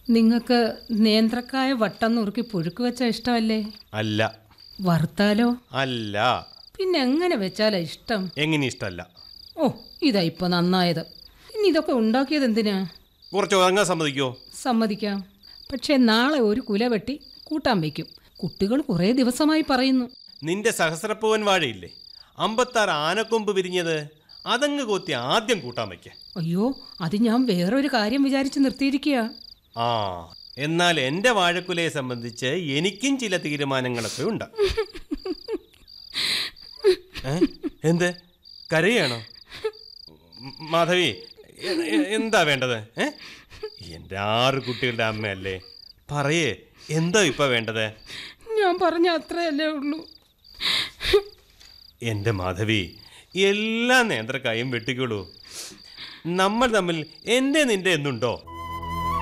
നിങ്ങൾക്ക് നേന്ത്രക്കായ വട്ടം നുറുക്കി പുഴുക്ക് വെച്ച ഇഷ്ടമല്ലേ അല്ല വറുത്താലോ അല്ല പിന്നെ എങ്ങനെ വെച്ചാലാ ഇഷ്ടം എങ്ങനെ ഇഷ്ടമല്ല ഓ ഇതാ ഇപ്പൊ നന്നായത് ഇനി ഇതൊക്കെ ഉണ്ടാക്കിയത് എന്തിനാ കുറച്ച് ഉറങ്ങാൻ സമ്മതിക്കോ സമ്മതിക്കാം പക്ഷേ നാളെ ഒരു കുല വെട്ടി കൂട്ടാൻ വയ്ക്കും കുട്ടികൾ കുറേ ദിവസമായി പറയുന്നു നിന്റെ സഹസ്രപ്പൂവൻ വാഴയില്ലേ അമ്പത്താറ് ആനക്കൊമ്പ് വിരിഞ്ഞത് അതങ്ങ് കൊത്തി ആദ്യം കൂട്ടാൻ വയ്ക്ക അയ്യോ അത് ഞാൻ വേറൊരു കാര്യം വിചാരിച്ച് നിർത്തിയിരിക്കുക ആ എന്നാൽ എൻ്റെ വാഴക്കുലയെ സംബന്ധിച്ച് എനിക്കും ചില തീരുമാനങ്ങളൊക്കെ ഉണ്ട് ഏ? എന്ത് കരയാണോ മ- മാധവി എ- എ- എന്താ വേണ്ടത് ഏ എൻ്റെ ആറ് കുട്ടികളുടെ അമ്മയല്ലേ പറയേ എന്താ ഇപ്പൊ വേണ്ടത് ഞാൻ പറഞ്ഞ അത്രയല്ലേ ഉള്ളൂ എൻ്റെ മാധവി എല്ലാ നേന്ത്രക്കായും വെട്ടിക്കോളൂ നമ്മൾ തമ്മിൽ എൻ്റെ നിന്റെ എന്നുണ്ടോ